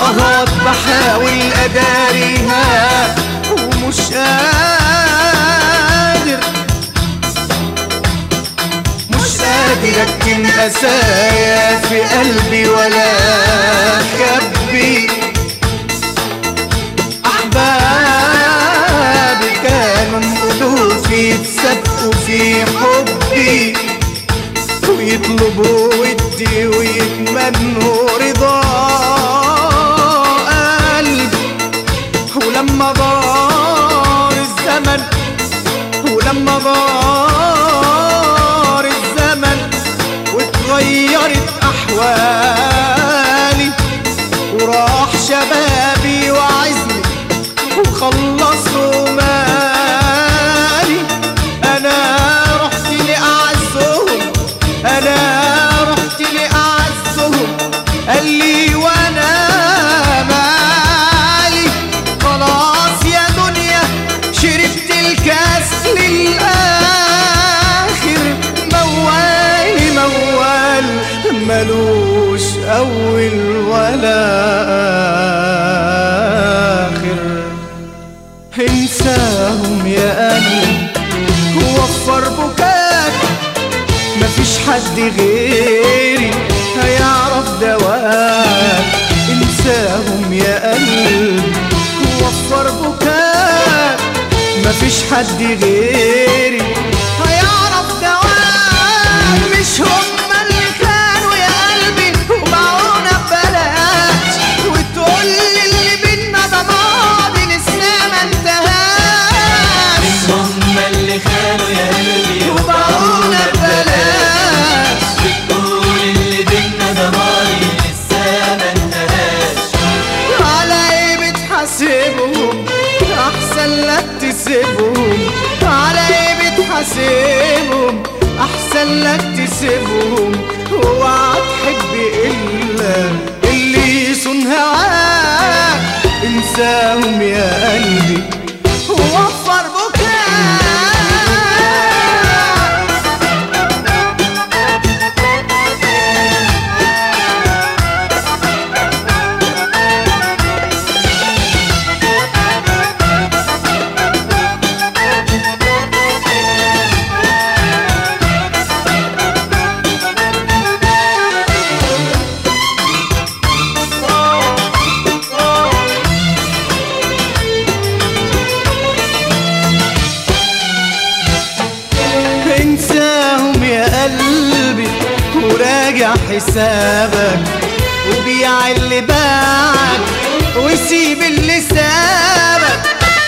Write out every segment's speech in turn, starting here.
آهات بحاول أداريها ومش قادر مش قادر أكتم أسايا في قلبي ولا أخبي أحبابي كانوا ألوفي يتسابقوا في حبي ويطلبوا ودي ويتمنوا رضا قلبي ولما دار الزمن ولما دار الزمن واتغيرت أحوالي وراح شبابي وعزمي وخلصوا مالي أنا رحت لأعزهم أنا رحت لأعزهم قال لي وأنا مالي خلاص يا دنيا شربت الكاس للآخر موالي موال ملوش أول ولا آخر انساهم يا قلبي ووفر بكاك مفيش حد غيري هيعرف دواك انساهم يا قلبي ووفر بكاك مفيش حد غيري هيعرف دواك مش هما اللي كانوا يا قلبي وباعونا ببلاش وتقول لي اللي بينا ده ماضي لسه ما انتهاش هم اللي خانوا يا قلبي وباعونا ببلاش بتقول اللي بينا ده ماضي لسه ما انتهاش على ايه بتحاسبهم احسن لك تسيبهم على ايه بتحاسبهم احسن لك تسيبهم اوعى تحب الا اللي يصون هواك انساهم يا قلبي ووفر بكاك انساهم يا قلبي وراجع حسابك وبيع اللي باعك وسيب اللي سابك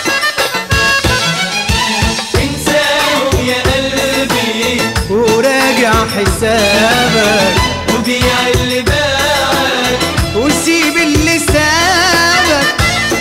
انساهم يا قلبي وراجع حسابك وبيع اللي باعك وسيب اللي سابك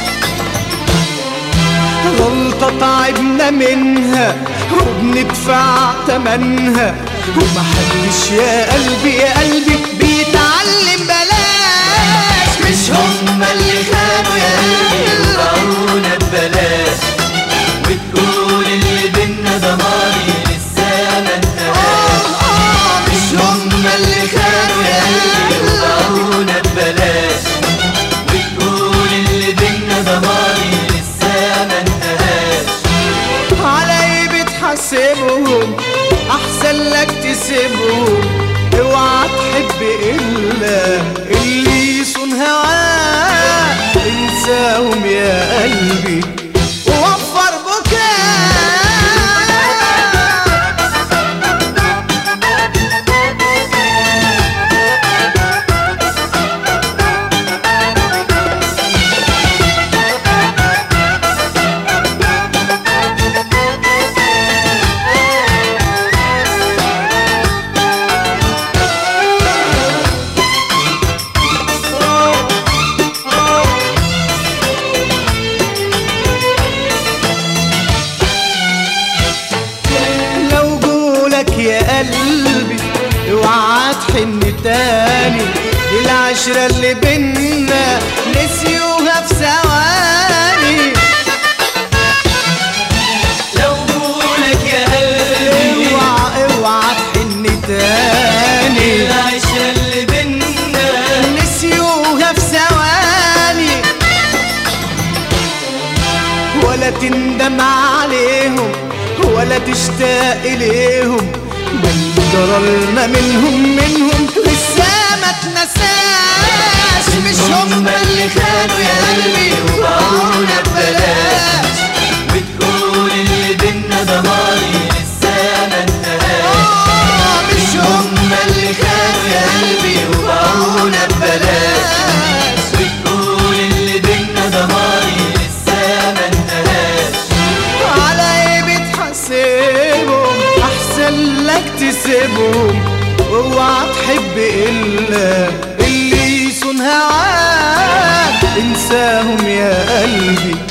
غلطة تعبنا منها وبندفع تمنها ومحدش يا قلبي يا قلبي بيتعلم بلاش مش هم اللي خانوا يا قلبي وباعونا ببلاش وتقول اللي بينا ده ماضي لسه ما انتهاش آه، آه، مش هم اللي خانوا يا قلبي وباعونا ببلاش وتقول اللي بينا ده ماضي لسه ما انتهاش على ايه بتحاسبهم احسن لك تسيبهم اوعى تحب الا اللي يصون هواك انساهم يا قلبي ووفر بكاك لو قولك يا قلبي اوعى تحن تاني العشرة اللي بينا نسيوها في ثواني لو قولك يا قلبي اوعى اوعى تحن تاني العشرة اللي بينا نسيوها في ثواني ولا تندم عليهم ولا تشتاق إليهم من جرالنا منهم منهم لسه ما تنساش مش هم اللي خانوا يا قلبي وباعونا ببلاش بتقول اللي بينا ده ماضي لسه ما انتهاش آه مش هم اللي خانوا يا قلبي وباعونا ببلاش بتقول اللي بينا ده ماضي لسه ما انتهاش على ايه بتحاسبهم احسن لك تسيبهم واوعى تحب الا اللي يصون هواك انساهم يا قلبي